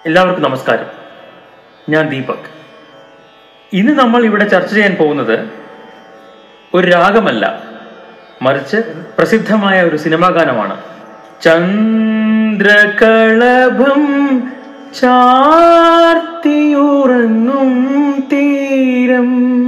എല്ലാവർക്കും നമസ്കാരം ഞാൻ ദീപക് ഇന്ന് നമ്മൾ ഇവിടെ ചർച്ച ചെയ്യാൻ പോകുന്നത് ഒരു രാഗമല്ല മറിച്ച് പ്രസിദ്ധമായ ഒരു സിനിമാ ഗാനമാണ് ചന്ദ്രകളഭം ചാർത്തിയുറങ്ങും തീരം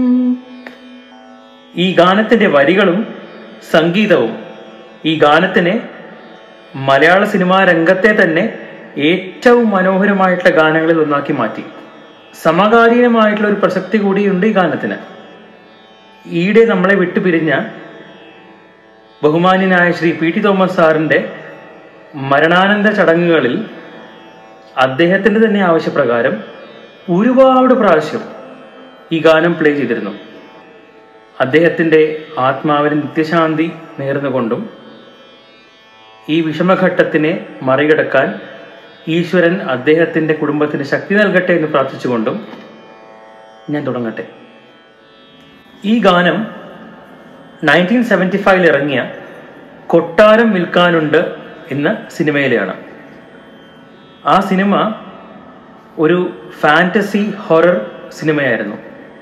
ഈ ഗാനത്തിന്റെ വരികളും സംഗീതവും ഈ ഗാനത്തിനെ മലയാള സിനിമാ രംഗത്തെ തന്നെ ഏറ്റവും മനോഹരമായിട്ടുള്ള ഗാനങ്ങളിൽ ഒന്നാക്കി മാറ്റി സമകാലീനമായിട്ടുള്ള ഒരു പ്രസക്തി കൂടിയുണ്ട് ഈ ഗാനത്തിന് ഈയിടെ നമ്മളെ വിട്ടുപിരിഞ്ഞ ബഹുമാന്യനായ ശ്രീ പി ടി തോമസ് സാറിന്റെ മരണാനന്തര ചടങ്ങുകളിൽ അദ്ദേഹത്തിന്റെ തന്നെ ആവശ്യപ്രകാരം ഒരുപാട് പ്രാവശ്യം ഈ ഗാനം പ്ലേ ചെയ്തിരുന്നു അദ്ദേഹത്തിന്റെ ആത്മാവിന് നിത്യശാന്തി നേർന്നുകൊണ്ടും ഈ വിഷമഘട്ടത്തിനെ മറികടക്കാൻ ഈശ്വരൻ അദ്ദേഹത്തിന്റെ കുടുംബത്തിന് ശക്തി നൽകട്ടെ എന്ന് പ്രാർത്ഥിച്ചുകൊണ്ടും ഞാൻ തുടങ്ങട്ടെ ഈ ഗാനം നയൻറ്റീൻ സെവൻറ്റി ഫൈവിൽ ഇറങ്ങിയ കൊട്ടാരം വിൽക്കാനുണ്ട് എന്ന സിനിമയിലെയാണ് ആ സിനിമ ഒരു ഫാൻറ്റസി ഹൊറർ സിനിമയായിരുന്നു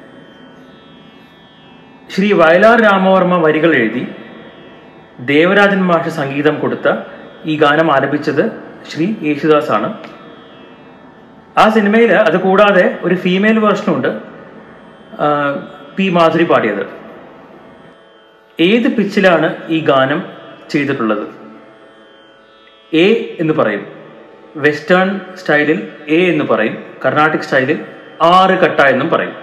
ശ്രീ വയലാർ രാമവർമ്മ വരികൾ എഴുതി ദേവരാജൻ മാഷ് സംഗീതം കൊടുത്ത ഈ ഗാനം ആലപിച്ചത് ശ്രീ യേശുദാസ് ആണ് ആ സിനിമയിൽ അത് കൂടാതെ ഒരു ഫീമെയിൽ വേർഷനുണ്ട് ആ, പി മാധുരി പാടിയത് ഏത് പിച്ചിലാണ് ഈ ഗാനം ചെയ്തിട്ടുള്ളത് എ എന്ന് പറയും വെസ്റ്റേൺ സ്റ്റൈലിൽ എ എന്ന് പറയും കർണാട്ടിക് സ്റ്റൈലിൽ ആറ് കട്ട എന്നും പറയും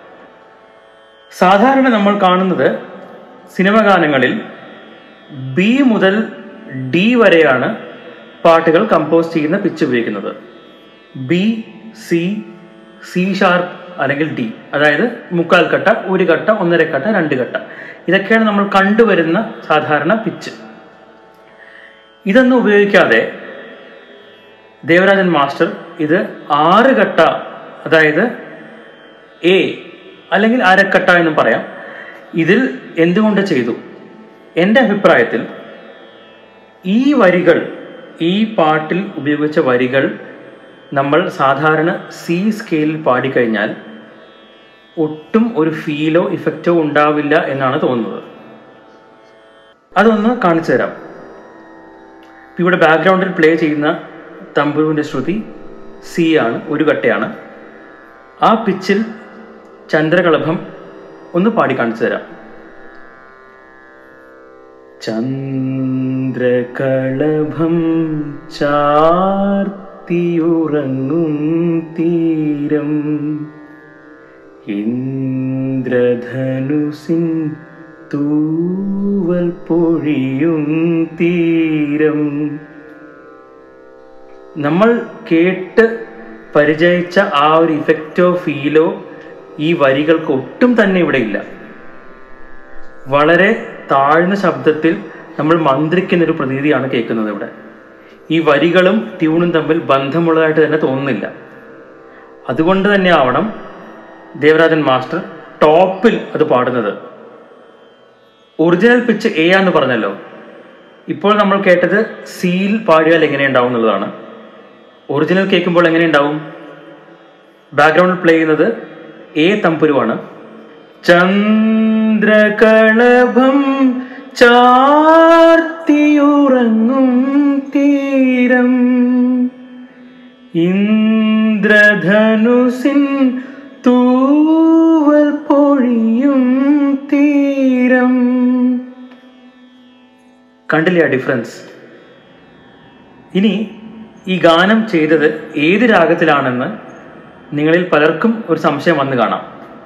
സാധാരണ നമ്മൾ കാണുന്നത് സിനിമ ഗാനങ്ങളിൽ ബി മുതൽ ഡി വരെയാണ് പാട്ടുകൾ കമ്പോസ് ചെയ്യുന്ന പിച്ച് ഉപയോഗിക്കുന്നത് ബി സി സി ഷാർപ്പ് അല്ലെങ്കിൽ ഡി അതായത് മുക്കാൽ കട്ട ഒരു കട്ട ഒന്നര കട്ട രണ്ട് കട്ട ഇതൊക്കെയാണ് നമ്മൾ കണ്ടുവരുന്ന സാധാരണ പിച്ച് ഇതൊന്നും ഉപയോഗിക്കാതെ ദേവരാജൻ മാസ്റ്റർ ഇത് ആറ് കട്ട അതായത് എ അല്ലെങ്കിൽ അരക്കട്ട എന്നും പറയാം ഇതിൽ എന്തുകൊണ്ട് ചെയ്തു എൻ്റെ അഭിപ്രായത്തിൽ ഈ വരികൾ ഈ പാട്ടിൽ ഉപയോഗിച്ച വരികൾ നമ്മൾ സാധാരണ സി സ്കെയിലിൽ പാടിക്കഴിഞ്ഞാൽ ഒട്ടും ഒരു ഫീലോ ഇഫക്റ്റോ ഉണ്ടാവില്ല എന്നാണ് തോന്നുന്നത് അതൊന്ന് കാണിച്ചു തരാം ഇപ്പൊ ഇവിടെ ബാക്ക്ഗ്രൗണ്ടിൽ പ്ലേ ചെയ്യുന്ന തമ്പുരുവിൻ്റെ ശ്രുതി സി ആണ് ഒരു കട്ടയാണ് ആ പിച്ചിൽ ചന്ദ്രകളഭം ഒന്ന് പാടി കാണിച്ചു തരാം ചന്ദ്രകളഭം ചാർത്തിയുറങ്ങും തീരം ഇന്ദ്രധനുസിൻ തൂവൽ പൊഴിയും തീരം നമ്മൾ കേട്ട് പരിചയിച്ച ആ ഒരു ഇഫക്റ്റോ ഫീലോ ഈ വരികൾക്ക് ഒട്ടും തന്നെ ഇവിടെ ഇല്ല വളരെ താഴ്ന്ന ശബ്ദത്തിൽ നമ്മൾ മന്ത്രിക്കുന്ന ഒരു പ്രതീതിയാണ് കേൾക്കുന്നത് ഇവിടെ ഈ വരികളും ട്യൂണും തമ്മിൽ ബന്ധമുള്ളതായിട്ട് തന്നെ തോന്നുന്നില്ല അതുകൊണ്ട് തന്നെ ആവണം ദേവരാജൻ മാസ്റ്റർ ടോപ്പിൽ അത് പാടുന്നത് ഒറിജിനൽ പിച്ച് എ ആന്ന് പറഞ്ഞല്ലോ ഇപ്പോൾ നമ്മൾ കേട്ടത് സിയിൽ പാടിയാൽ എങ്ങനെ ഉണ്ടാവും എന്നുള്ളതാണ് ഒറിജിനൽ കേൾക്കുമ്പോൾ എങ്ങനെ ഉണ്ടാവും ബാക്ക്ഗ്രൗണ്ടിൽ പ്ലേ ചെയ്യുന്നത് എ തമ്പുരുവാണ് ചന്ദ്രകളഭം ചാർത്തിയുറങ്ങും തീരം ഇന്ദ്രധനുസിൻ തൂവൽ പൊഴിയും തീരം കണ്ടില്ലേ ആ ഡിഫറൻസ് ഇനി ഈ ഗാനം ചെയ്തത് ഏത് രാഗത്തിലാണെന്ന് നിങ്ങളിൽ പലർക്കും ഒരു സംശയം വന്നു കാണാം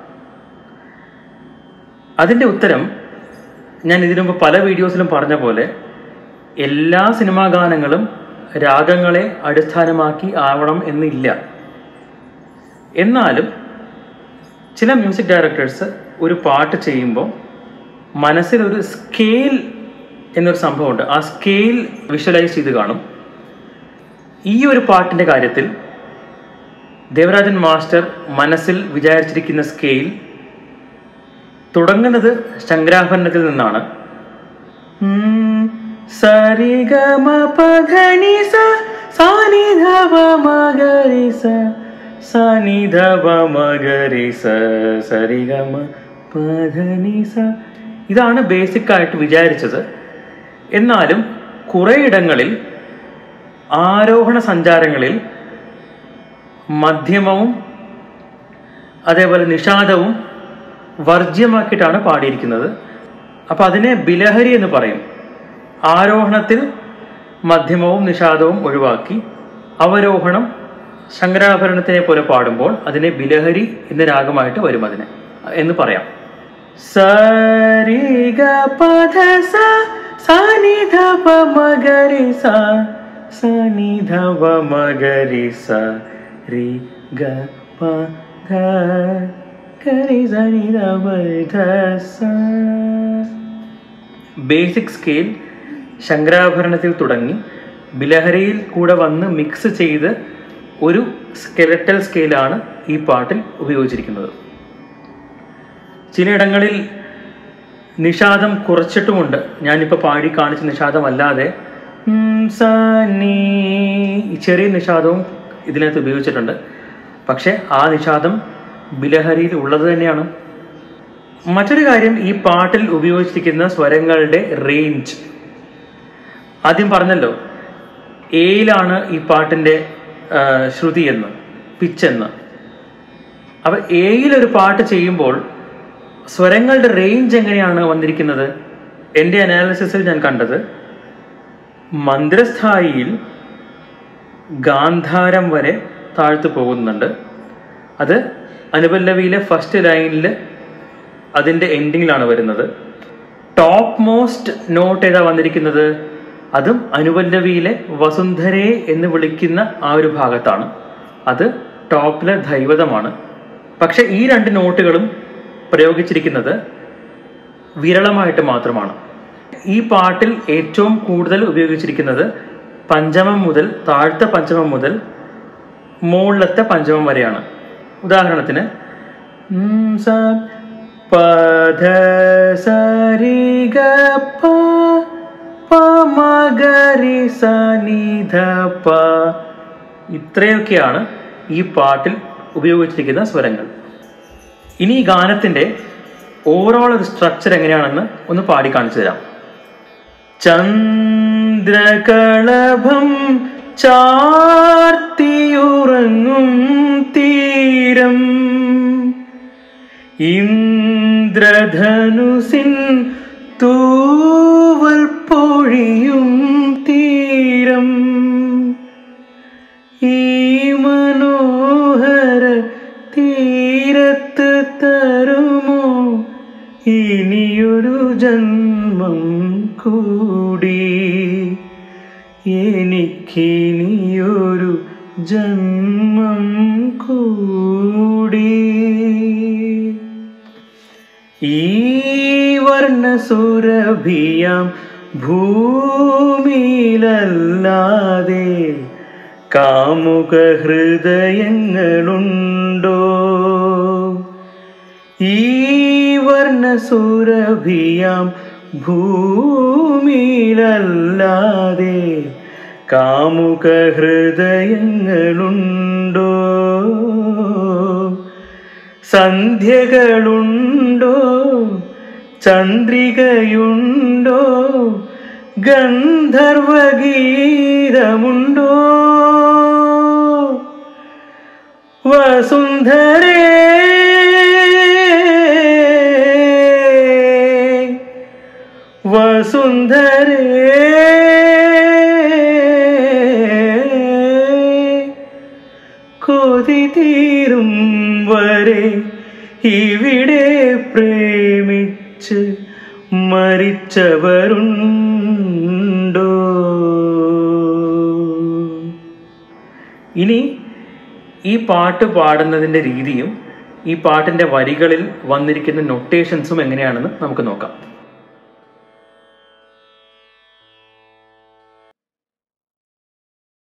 അതിൻ്റെ ഉത്തരം ഞാൻ ഇതിനു മുമ്പ് പല വീഡിയോസിലും പറഞ്ഞ പോലെ എല്ലാ സിനിമാ ഗാനങ്ങളും രാഗങ്ങളെ അടിസ്ഥാനമാക്കി ആവണം എന്നില്ല എന്നാലും ചില മ്യൂസിക് ഡയറക്ടേഴ്സ് ഒരു പാട്ട് ചെയ്യുമ്പോൾ മനസ്സിൽ ഒരു സ്കെയിൽ എന്നൊരു സംഭവമുണ്ട് ആ സ്കെയിൽ വിഷ്വലൈസ് ചെയ്ത് കാണും ഈ ഒരു പാട്ടിൻ്റെ കാര്യത്തിൽ ദേവരാജൻ മാസ്റ്റർ മനസ്സിൽ വിചാരിച്ചിരിക്കുന്ന സ്കെയിൽ തുടങ്ങുന്നത് ശങ്കരാഭരണത്തിൽ നിന്നാണ് ഉം, സരിഗമ പധനി സ സാനിധവ മകരിസ സാനിധവ മകരിസ സരിഗമ പധനിസ ഇതാണ് ബേസിക് ആയിട്ട് വിചാരിച്ചത് എന്നാലും കുറേ ഇടങ്ങളിൽ ആരോഹണ സഞ്ചാരങ്ങളിൽ മധ്യമവും അതേപോലെ നിഷാദവും വർജ്യമാക്കിയിട്ടാണ് പാടിയിരിക്കുന്നത് അപ്പം അതിനെ ബിലഹരി എന്ന് പറയും ആരോഹണത്തിൽ മധ്യമവും നിഷാദവും ഒഴിവാക്കി അവരോഹണം ശങ്കരാഭരണത്തിനെ പോലെ പാടുമ്പോൾ അതിനെ ബിലഹരി എന്ന രാഗമായിട്ട് വരും അതിനെ എന്ന് പറയാം സരിഗ പധ സ സനിധ പ മഗരി സ സനിധ പ മഗരി സ രി ഗ പ ധ ഗരി സനിധ പ ധ സ ബേസിക് സ്കെയിൽ ശങ്കരാഭരണത്തിൽ തുടങ്ങി ബിലഹരിയിൽ കൂടെ വന്ന് മിക്സ് ചെയ്ത് ഒരു സ്കെലറ്റൽ സ്കെയിലാണ് ഈ പാട്ടിൽ ഉപയോഗിച്ചിരിക്കുന്നത് ചിലയിടങ്ങളിൽ നിഷാദം കുറച്ചിട്ടുമുണ്ട് ഞാനിപ്പോൾ പാടി കാണിച്ച നിഷാദമല്ലാതെ ഉം, സ, നീ ഈ ചെറിയ നിഷാദവും ഇതിനകത്ത് ഉപയോഗിച്ചിട്ടുണ്ട് പക്ഷേ ആ നിഷാദം ബിലഹരിയിൽ ഉള്ളത് തന്നെയാണ് മറ്റൊരു കാര്യം ഈ പാട്ടിൽ ഉപയോഗിച്ചിരിക്കുന്ന സ്വരങ്ങളുടെ റേഞ്ച് ആദ്യം പറഞ്ഞല്ലോ എയിലാണ് ഈ പാട്ടിൻ്റെ ആ, ശ്രുതി എന്ന് പിച്ച് എന്ന് അപ്പൊ എയിൽ ഒരു പാട്ട് ചെയ്യുമ്പോൾ സ്വരങ്ങളുടെ റേഞ്ച് എങ്ങനെയാണ് വന്നിരിക്കുന്നത് എൻ്റെ അനാലിസിസിൽ ഞാൻ കണ്ടത് മന്ത്രസ്ഥായിയിൽ ഗാന്ധാരം വരെ താഴ്ത്തു പോകുന്നുണ്ട് അത് അനുപല്ലവിയിലെ ഫസ്റ്റ് ലൈനിൽ അതിൻ്റെ എൻഡിങ്ങിലാണ് വരുന്നത് ടോപ്പ് മോസ്റ്റ് നോട്ട് ഏതാ വന്നിരിക്കുന്നത് അതും അനുപല്ലവിയിലെ വസുന്ധരയെ എന്ന് വിളിക്കുന്ന ആ ഒരു ഭാഗത്താണ് അത് ടോപ്പിലെ ദൈവതമാണ് പക്ഷെ ഈ രണ്ട് നോട്ടുകളും പ്രയോഗിച്ചിരിക്കുന്നത് വിരളമായിട്ട് മാത്രമാണ് ഈ പാട്ടിൽ ഏറ്റവും കൂടുതൽ ഉപയോഗിച്ചിരിക്കുന്നത് പഞ്ചമം മുതൽ താഴ്ത്ത പഞ്ചമം മുതൽ മുകളിലത്തെ പഞ്ചമം വരെയാണ് ഉദാഹരണത്തിന് ഉം, സ, പ, ധ, സ, രി, ഗ, പ, പ, മ, ഗ, രി, സ, നി, ധ, പ. ഇത്രയൊക്കെയാണ് ഈ പാട്ടിൽ ഉപയോഗിച്ചിരിക്കുന്ന സ്വരങ്ങൾ ഇനി ഈ ഗാനത്തിന്റെ ഓവറോൾ ഒരു സ്ട്രക്ചർ എങ്ങനെയാണെന്ന് ഒന്ന് പാടി കാണിച്ചു തരാം ചന്ദ്രകളഭം ചാർത്തിയുറങ്ങും തീരം ഇന്ദ്രധനുസിൻ തൂവൽ പൊഴിയും തീരം ഈ മനോഹര തീരത്ത് തരുമോ ഇനിയൊരു ജന്മം കൂടി എനിക്കിനിയൊരു ജന്മം കൂടി ഈ വർണ്ണസുരഭിയാം ഭൂമിയിലല്ലാതെ കാമുക ഹൃദയങ്ങളുണ്ടോ ഈ വർണ്ണസുരഭിയാം ഭൂമിയിലല്ലാതെ കാമുക ഹൃദയങ്ങളുണ്ടോ സന്ധ്യകളുണ്ടോ ചന്ദ്രികയുണ്ടോ ഗന്ധർവഗീതമുണ്ടോ വസുന്ധരേ വസുന്ധരേ കൊതി തീരും വരെ ഇവിടെ പ്രേമിച്ച് മരിച്ചവരുണ്ടോ ഇനി ഈ പാട്ട് പാടുന്നതിൻ്റെ രീതിയും ഈ പാട്ടിൻ്റെ വരികളിൽ വന്നിരിക്കുന്ന നൊട്ടേഷൻസും എങ്ങനെയാണെന്ന് നമുക്ക് നോക്കാം